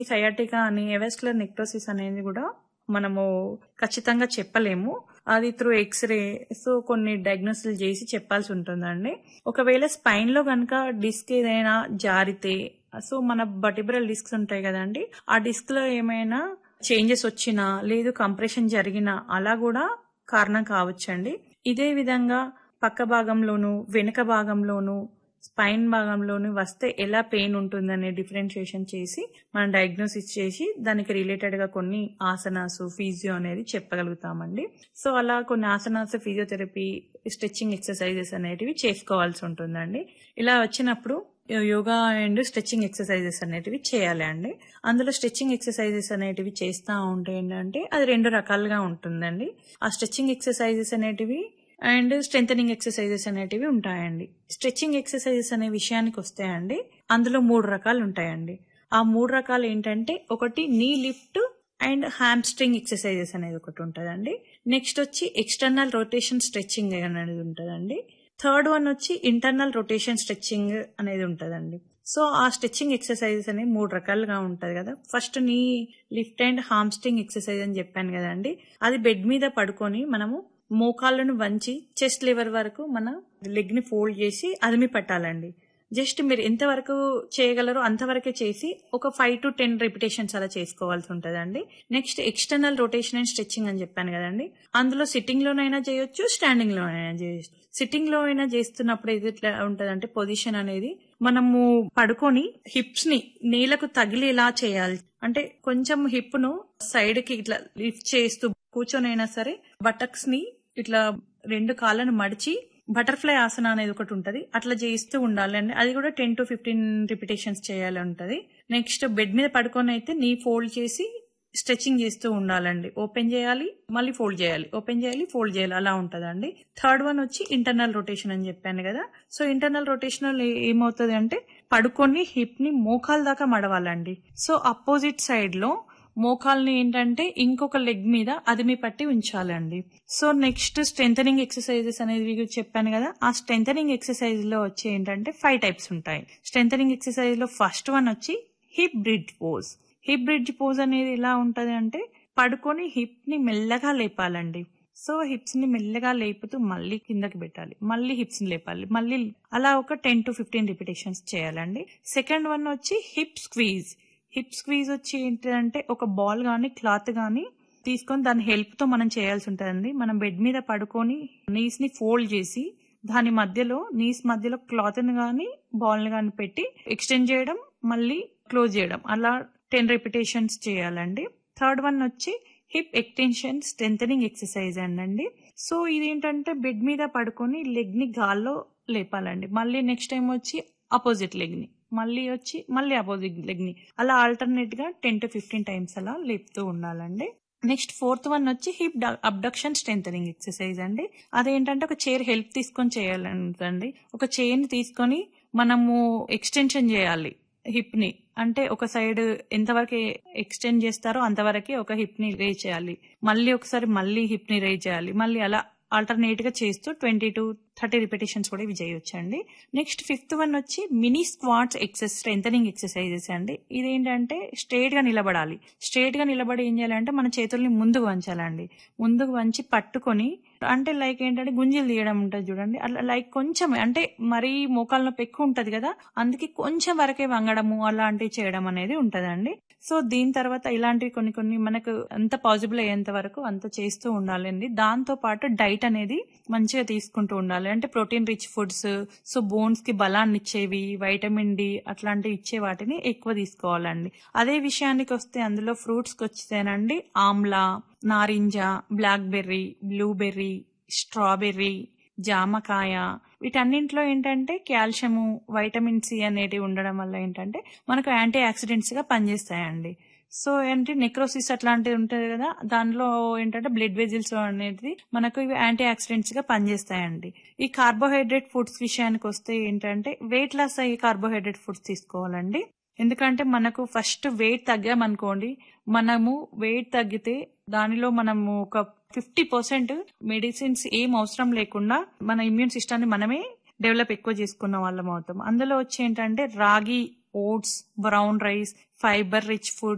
sciatica అని ఎవెస్కులర్ necrosis అనేది కూడా మనము ఖచ్చితంగా చెప్పలేము అది త్రూ ఎక్స్రే సో కొన్ని డయాగ్నోసిస్ చేసి చెప్పాల్సి ఉంటుందండి ఒకవేళ స్పైన్ లో కనుక డిస్క్ ఏదైనా జారితే సో మన బటిబ్రల్ డిస్క్స్ ఉంటాయి కదండి ఆ డిస్క్ లో ఏమైనా చేంజెస్ వచ్చినా లేదు కంప్రెషన్ జరిగినా అలా కూడా కారణం కావచ్చండి ఇదే విధంగా పక్క భాగంలోను వెనుక భాగంలోను స్పైన్ భాగంలోని వస్తే ఎలా పెయిన్ ఉంటుందనే డిఫరెన్షియేషన్ చేసి మనం డయాగ్నోసిస్ చేసి దానికి రిలేటెడ్ గా కొన్ని ఆసనాసు ఫిజియో అనేది చెప్పగలుగుతామండి సో అలా కొన్ని ఆసనాసు ఫిజియోథెరపీ స్ట్రెచ్చింగ్ ఎక్సర్సైజెస్ అనేటివి చేసుకోవాల్సి ఉంటుందండి ఇలా వచ్చినప్పుడు యోగా అండ్ స్ట్రెచ్చింగ్ ఎక్సర్సైజెస్ అనేటివి చేయాలి అండి అందులో స్ట్రెచ్చింగ్ ఎక్సర్సైజెస్ అనేటివి చేస్తూ ఉంటే ఏంటంటే అది రెండు రకాలుగా ఉంటుందండి ఆ స్ట్రెచ్చింగ్ ఎక్సర్సైజెస్ అనేటివి అండ్ స్ట్రెంథనింగ్ ఎక్సర్సైజెస్ అనేటివి ఉంటాయండి స్ట్రెచ్చింగ్ ఎక్సర్సైజెస్ అనే విషయానికి వస్తాయండి అందులో మూడు రకాలు ఉంటాయండి ఆ మూడు రకాలు ఏంటంటే ఒకటి నీ లిఫ్ట్ అండ్ హ్యామ్స్ట్రింగ్ ఎక్సర్సైజెస్ అనేది ఒకటి ఉంటుందండి నెక్స్ట్ వచ్చి ఎక్స్టర్నల్ రొటేషన్ స్ట్రెచ్చింగ్ అనేది ఉంటుందండి థర్డ్ వన్ వచ్చి ఇంటర్నల్ రొటేషన్ స్ట్రెచ్చింగ్ అనేది ఉంటుందండి సో ఆ స్ట్రెచ్చింగ్ ఎక్సర్సైజెస్ అనేవి మూడు రకాలుగా ఉంటుంది కదా ఫస్ట్ నీ లిఫ్ట్ అండ్ హామ్స్ట్రింగ్ ఎక్సర్సైజ్ అని చెప్పాను కదండి అది బెడ్ మీద పడుకొని మనము మోకాళ్ళను వంచి చెస్ట్ లెవెల్ వరకు మన లెగ్ ని ఫోల్డ్ చేసి అదిమి పట్టాలండి జస్ట్ మీరు ఎంతవరకు చేయగలరో అంతవరకే చేసి ఒక ఫైవ్ టు టెన్ రిపిటేషన్స్ అలా చేసుకోవాల్సి ఉంటుందండి next external rotation and stretching అని చెప్పాను కదండి అందులో సిట్టింగ్ లోనైనా చేయొచ్చు స్టాండింగ్ లోనైనా చేయొచ్చు సిట్టింగ్ లో అయినా చేస్తున్నప్పుడు ఇది ఎట్లా ఉంటదంటే పొజిషన్ అనేది మనము పడుకొని హిప్స్ ని నేలకు తగిలేలా చేయాలి అంటే కొంచెం హిప్ ను సైడ్ కి ఇట్లా లిఫ్ట్ చేస్తూ కూర్చొనైనా సరే బటక్స్ ని ఇట్లా రెండు కాళ్ళను మడిచి బటర్ఫ్లై ఆసన అనేది ఒకటి ఉంటది అట్లా చేస్తూ ఉండాలి అండి అది కూడా టెన్ టు ఫిఫ్టీన్ రిపిటేషన్స్ చేయాలి ఉంటది నెక్స్ట్ బెడ్ మీద పడుకొని అయితే నీ ఫోల్డ్ చేసి స్ట్రెచింగ్ చేస్తూ ఉండాలండి ఓపెన్ చేయాలి మళ్ళీ ఫోల్డ్ చేయాలి ఓపెన్ చేయాలి ఫోల్డ్ చేయాలి అలా ఉంటదండి థర్డ్ వన్ వచ్చి ఇంటర్నల్ రొటేషన్ అని చెప్పాను కదా సో ఇంటర్నల్ రొటేషన్ ఏమవుతుంది అంటే పడుకొని హిప్ ని మోకాల దాకా మడవాలండి సో అపోజిట్ సైడ్ లో మోకాల్ని ఏంటంటే ఇంకొక లెగ్ మీద అదిమి పట్టి ఉంచాలండి సో నెక్స్ట్ స్ట్రెంథనింగ్ ఎక్సర్సైజెస్ అనేది చెప్పాను కదా ఆ స్ట్రెంథనింగ్ ఎక్సర్సైజ్ లో వచ్చి ఏంటంటే ఫైవ్ టైప్స్ ఉంటాయి స్ట్రెంథనింగ్ ఎక్సర్సైజ్ లో ఫస్ట్ వన్ వచ్చి hip bridge pose hip bridge pose అనేది ఎలా ఉంటది అంటే పడుకొని హిప్ ని మెల్లగా లేపాలండి సో హిప్స్ ని మెల్లగా లేపుతూ మళ్ళీ కిందకి పెట్టాలి మళ్ళీ హిప్స్ ని లేపాలి మళ్ళీ అలా ఒక టెన్ టు ఫిఫ్టీన్ రిపిటేషన్స్ చేయాలండి సెకండ్ వన్ వచ్చి హిప్ స్క్వీజ్ హిప్ స్క్వీజ్ వచ్చి ఏంటంటే ఒక బాల్ గాని క్లాత్ గాని తీసుకొని దాని హెల్ప్ తో మనం చేయాల్సి ఉంటుందండి మనం బెడ్ మీద పడుకొని నీస్ ని ఫోల్డ్ చేసి దాని మధ్యలో నీస్ మధ్యలో క్లాత్ ని గాని బాల్ ని గాని పెట్టి ఎక్స్టెండ్ చేయడం మళ్ళీ క్లోజ్ చేయడం అలా టెన్ రిపిటేషన్స్ చేయాలండి థర్డ్ వన్ వచ్చి హిప్ ఎక్స్టెన్షన్ స్ట్రెంథనింగ్ ఎక్సర్సైజ్ అండి సో ఇదేంటంటే బెడ్ మీద పడుకొని లెగ్ ని గాల్లో లేపాలండి మళ్ళీ నెక్స్ట్ టైం వచ్చి అపోజిట్ లెగ్ ని మళ్ళీ వచ్చి మళ్ళీ అపోజిట్ లెగ్ ని అలా ఆల్టర్నేట్ గా టెన్ టు ఫిఫ్టీన్ టైమ్స్ అలా లేపుతూ ఉండాలండి నెక్స్ట్ ఫోర్త్ వన్ వచ్చి హిప్ అబ్డక్షన్ స్ట్రెంథనింగ్ ఎక్సర్సైజ్ అండి అదేంటంటే ఒక చైర్ హెల్ప్ తీసుకొని చేయాలండి ఒక చైర్ ని తీసుకొని మనము ఎక్స్టెన్షన్ చేయాలి హిప్ ని అంటే ఒక సైడ్ ఎంతవరకు ఎక్స్టెండ్ చేస్తారో అంతవరకే ఒక హిప్ ని రేజ్ చేయాలి మళ్ళీ ఒకసారి మళ్ళీ హిప్ ని రేజ్ చేయాలి మళ్ళీ అలా ఆల్టర్నేట్ గా చేస్తూ ట్వంటీ టు థర్టీ రిపిటేషన్స్ కూడా ఇవి చేయొచ్చు అండి నెక్స్ట్ ఫిఫ్త్ వన్ వచ్చి mini squats excess strengthening exercises అండి ఇదేంటంటే స్ట్రేట్ గా నిలబడాలి స్ట్రేట్ గా నిలబడి ఏం చేయాలంటే మన చేతుల్ని ముందుకు వంచాలండి ముందుకు వంచి పట్టుకొని అంటే లైక్ ఏంటంటే గుంజీలు తీయడం ఉంటుంది చూడండి అట్లా లైక్ కొంచెం అంటే మరీ మోకాల నొప్పి ఎక్కువ ఉంటది కదా అందుకే కొంచెం వరకే వంగడము అలాంటివి చేయడం అనేది ఉంటదండి సో దీని తర్వాత ఇలాంటివి కొన్ని కొన్ని మనకు ఎంత పాసిబుల్ అయ్యేంత వరకు అంత చేస్తూ ఉండాలండి దాంతో పాటు డైట్ అనేది మంచిగా తీసుకుంటూ ఉండాలి అంటే protein rich foods so bones కి బలాన్ని ఇచ్చేవి వైటమిన్ డి అట్లాంటివి ఇచ్చే వాటిని ఎక్కువ తీసుకోవాలండి అదే విషయానికి వస్తే అందులో ఫ్రూట్స్ కి వచ్చేనండి ఆమ్లా నారింజ బ్లాక్ బెర్రీ బ్లూబెర్రీ స్ట్రాబెర్రీ జామకాయ వీటన్నింటిలో ఏంటంటే కాల్షియము వైటమిన్ సి అనేటివి ఉండడం వల్ల ఏంటంటే మనకు యాంటీ ఆక్సిడెంట్స్ గా పనిచేస్తాయండి సో ఏంటి నెక్రోసిస్ అట్లాంటిది ఉంటుంది కదా దానిలో ఏంటంటే బ్లడ్ వెజిల్స్ అనేది మనకు ఇవి యాంటీ ఆక్సిడెంట్స్ గా పనిచేస్తాయండి ఈ కార్బోహైడ్రేట్ ఫుడ్స్ విషయానికి వస్తే ఏంటంటే వెయిట్ లాస్ అయ్యే కార్బోహైడ్రేట్ ఫుడ్స్ తీసుకోవాలండి ఎందుకంటే మనకు ఫస్ట్ వెయిట్ తగ్గామనుకోండి మనము వెయిట్ తగ్గితే దానిలో మనము ఒక ఫిఫ్టీ పర్సెంట్ మెడిసిన్స్ ఏం అవసరం లేకుండా మన ఇమ్యూన్ సిస్టమ్ ని మనమే డెవలప్ ఎక్కువ చేసుకున్న వాళ్ళం అవుతాం అందులో వచ్చి ఏంటంటే ragi oats brown rice fibre rich food